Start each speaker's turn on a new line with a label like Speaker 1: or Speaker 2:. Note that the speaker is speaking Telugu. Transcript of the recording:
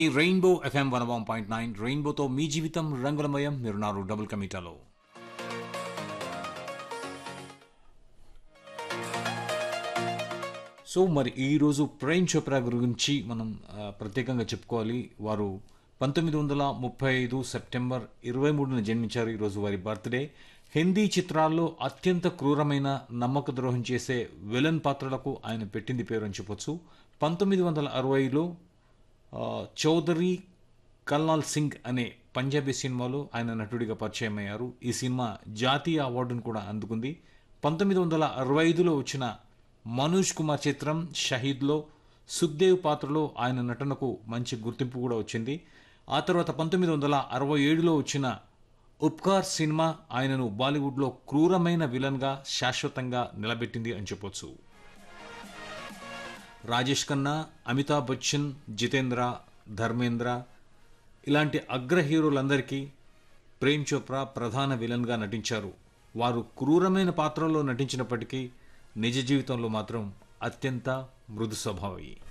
Speaker 1: ఈ rainbow F M one one point nine రెయిన్బోతో మీ జీవితం రంగులమయం మీరున్నారు డబుల్ కమిటాలో సో మరి ఈరోజు ప్రేమ్ చోప్రా గురించి మనం ఆ, ప్రత్యేకంగా చెప్పుకోవాలి వారు పంతొమ్మిది వందల ముప్పై ఐదు సెప్టెంబర్ ఇరవై మూడున జన్మించారు ఈరోజు వారి బర్త్డే హిందీ చిత్రాల్లో అత్యంత క్రూరమైన నమ్మక ద్రోహం చేసే విలన్ పాత్రలకు ఆయన పెట్టింది పేరు అని చెప్పొచ్చు పంతొమ్మిది వందల అరవైలో ఆ, చౌదరి కల్నాల్ సింగ్ అనే పంజాబీ సినిమాలో ఆయన నటుడిగా పరిచయం అయ్యారు ఈ సినిమా జాతీయ అవార్డును కూడా అందుకుంది పంతొమ్మిది వందల అరవై ఐదులో వచ్చిన మనోజ్ కుమార్ చిత్రం షహీద్లో సుఖ్దేవ్ పాత్రలో ఆయన నటనకు మంచి గుర్తింపు కూడా వచ్చింది ఆ తర్వాత పంతొమ్మిది వందల అరవై ఏడులో వచ్చిన ఉపకార్ సినిమా ఆయనను బాలీవుడ్లో క్రూరమైన విలన్గా శాశ్వతంగా నిలబెట్టింది అని చెప్పొచ్చు రాజేష్ ఖన్నా అమితాబ్ బచ్చన్ జితేంద్ర ధర్మేంద్ర ఇలాంటి అగ్ర హీరోలందరికీ ప్రేమ్ చోప్రా ప్రధాన విలన్గా నటించారు వారు క్రూరమైన పాత్రల్లో నటించినప్పటికీ నిజ జీవితంలో మాత్రం అత్యంత మృదు స్వభావి